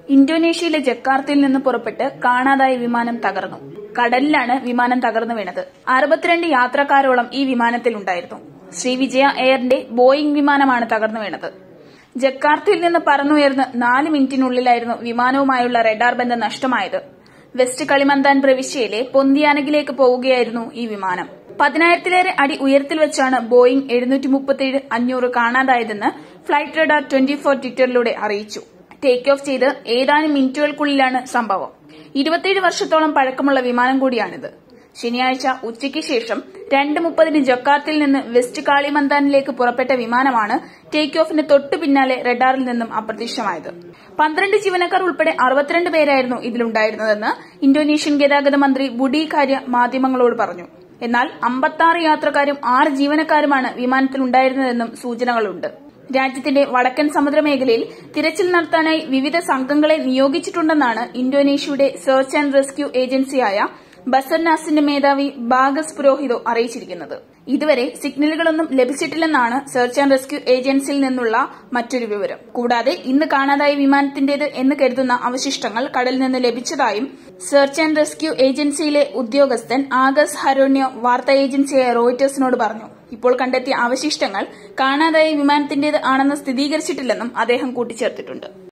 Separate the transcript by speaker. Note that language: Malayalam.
Speaker 1: ഇന്തോനേഷ്യയിലെ ജക്കാർത്തയിൽ നിന്ന് പുറപ്പെട്ട് കാണാതായ വിമാനം തകർന്നു കടലിലാണ് വിമാനം തകർന്നു വീണത് അറുപത്തിരണ്ട് യാത്രക്കാരോളം ഈ വിമാനത്തിലുണ്ടായിരുന്നു ശ്രീവിജയ എയറിന്റെ ബോയിംഗ് വിമാനമാണ് തകർന്നു വീണത് ജക്കാർത്തയിൽ നിന്ന് പറന്നുയർന്ന് നാല് മിനിറ്റിനുള്ളിലായിരുന്നു വിമാനവുമായുള്ള റഡാർ ബന്ധം നഷ്ടമായത് വെസ്റ്റ് കളിമന്താൻ പ്രവിശ്യയിലെ പൊന്തിയാനകിലേക്ക് പോവുകയായിരുന്നു ഈ വിമാനം പതിനായിരത്തിലേറെ അടി ഉയരത്തിൽ വെച്ചാണ് ബോയിംഗ് എഴുന്നൂറ്റി മുപ്പത്തിയേഴ് അഞ്ഞൂറ് കാണാതായതെന്ന് ഫ്ലൈറ്റ് റഡാർ ട്വന്റി ഫോർ ട്വിറ്ററിലൂടെ അറിയിച്ചു ടേക്ക് ഓഫ് ചെയ്ത് ഏതാനും മിനിറ്റുകൾക്കുള്ളിലാണ് സംഭവം ഇരുപത്തിയേഴ് വർഷത്തോളം പഴക്കമുള്ള വിമാനം കൂടിയാണിത് ശനിയാഴ്ച ഉച്ചയ്ക്ക് ശേഷം രണ്ട് മുപ്പതിന് ജക്കാർത്തിൽ നിന്ന് വെസ്റ്റ് കാളിമന്താനിലേക്ക് പുറപ്പെട്ട വിമാനമാണ് ടേക്ക് ഓഫിന് തൊട്ടു പിന്നാലെ റഡാറിൽ നിന്നും അപ്രത്യക്ഷമായത് പന്ത്രണ്ട് ജീവനക്കാർ ഉൾപ്പെടെ അറുപത്തിരണ്ട് പേരായിരുന്നു ഇതിലുണ്ടായിരുന്നതെന്ന് ഇന്തോനേഷ്യൻ ഗതാഗത മന്ത്രി ബുഡി കാര്യ മാധ്യമങ്ങളോട് പറഞ്ഞു എന്നാൽ അമ്പത്താറ് യാത്രക്കാരും ആറ് ജീവനക്കാരുമാണ് വിമാനത്തിലുണ്ടായിരുന്നതെന്നും സൂചനകളുണ്ട് രാജ്യത്തിന്റെ വടക്കൻ സമുദ്രമേഖലയിൽ തിരച്ചിൽ നടത്താനായി വിവിധ സംഘങ്ങളെ നിയോഗിച്ചിട്ടുണ്ടെന്നാണ് ഇന്തോനേഷ്യയുടെ സെർച്ച് ആൻഡ് റെസ്ക്യൂ ഏജൻസിയായ ബസർനാസിന്റെ മേധാവി ബാഗസ് പുരോഹിതോ അറിയിച്ചിരിക്കുന്നത് ഇതുവരെ സിഗ്നലുകളൊന്നും ലഭിച്ചിട്ടില്ലെന്നാണ് സെർച്ച് ആൻഡ് റെസ്ക്യൂ ഏജൻസിയിൽ നിന്നുള്ള മറ്റൊരു വിവരം കൂടാതെ ഇന്ന് കാണാതായ വിമാനത്തിന്റേത് എന്ന് കരുതുന്ന അവശിഷ്ടങ്ങൾ കടലിൽ നിന്ന് ലഭിച്ചതായും സെർച്ച് ആൻഡ് റെസ്ക്യൂ ഏജൻസിയിലെ ഉദ്യോഗസ്ഥൻ ആഗസ് ഹരോണ്യോ വാർത്താ ഏജൻസിയായ റോയിറ്റേഴ്സിനോട് പറഞ്ഞു ഇപ്പോൾ കണ്ടെത്തിയ അവശിഷ്ടങ്ങൾ കാണാതായ വിമാനത്തിന്റേത് ആണെന്ന് സ്ഥിരീകരിച്ചിട്ടില്ലെന്നും അദ്ദേഹം കൂട്ടിച്ചേർത്തിട്ടുണ്ട്